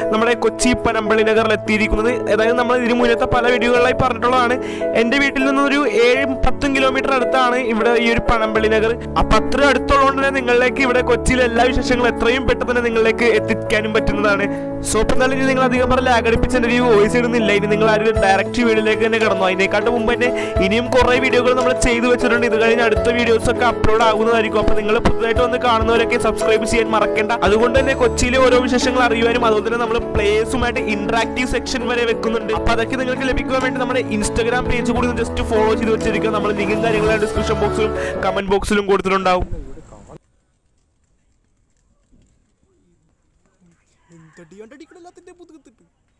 നമ്മുടെ കൊച്ചി പനമ്പള്ളി നഗറിൽ എത്തിയിരിക്കുന്നത് അതായത് നമ്മൾ ഇതിനു മുന്നത്തെ പല വീഡിയോകളിലായി പറഞ്ഞിട്ടുള്ളതാണ് എൻ്റെ വീട്ടിൽ നിന്നൊരു ഏഴും പത്തും കിലോമീറ്റർ അടുത്താണ് ഇവിടെ ഈ ഒരു പനമ്പള്ളി നഗർ അപ്പം അത്ര അടുത്തുള്ളതുകൊണ്ട് തന്നെ നിങ്ങളിലേക്ക് ഇവിടെ കൊച്ചിയിലെ എല്ലാ വിശേഷങ്ങളും എത്രയും പെട്ടെന്ന് തന്നെ നിങ്ങളിലേക്ക് എത്തിക്കാനും പറ്റുന്നതാണ് സോ ഇപ്പം എന്നാലും ഇനി നിങ്ങൾ അധികം പറഞ്ഞ ലാഗടിപ്പിച്ച് എൻ്റെ ഒരു വോയിസ് ഇടുന്നില്ല ഇനി നിങ്ങൾ ആ ഒരു ഡയറക്റ്റ് വീഡിയോയിലേക്ക് തന്നെ കടന്നു അതിനേക്കാട്ട് മുമ്പ് തന്നെ ഇനിയും കുറേ വീഡിയോകൾ നമ്മൾ ചെയ്തു വെച്ചിട്ടുണ്ട് ഇത് കഴിഞ്ഞ് അടുത്ത വീഡിയോസ് ഒക്കെ അപ്ലോഡ് ആകുന്നതായിരിക്കും അപ്പോൾ നിങ്ങൾ പുതുതായിട്ട് വന്ന് കാണുന്നവരൊക്കെ സബ്സ്ക്രൈബ് ചെയ്യാൻ മറക്കേണ്ട അതുകൊണ്ട് തന്നെ കൊച്ചിയിലെ ഓരോ വിശേഷങ്ങൾ അറിയുവാനും അതുപോലെ തന്നെ നമ്മൾ പ്ലേസുമായിട്ട് ഇന്ററാക്റ്റീവ് സെക്ഷൻ വരെ വെക്കുന്നുണ്ട് അപ്പോൾ അതൊക്കെ നിങ്ങൾക്ക് ലഭിക്കുവാൻ വേണ്ടി നമ്മുടെ ഇൻസ്റ്റാഗ്രാം പേജ് കൂടി ജസ്റ്റ് ഫോളോ ചെയ്ത് വെച്ചിരിക്കുക നമ്മൾ ലിങ്കും കാര്യങ്ങളും ഡിസ്ക്രിപ്ഷൻ ബോക്സിലും കമന്റ് ബോക്സിലും കൊടുത്തിട്ടുണ്ടാവും എന്തടി കണ്ടടിക്കണല്ലാത്തിന്റെ പുതുകത്തിട്ട്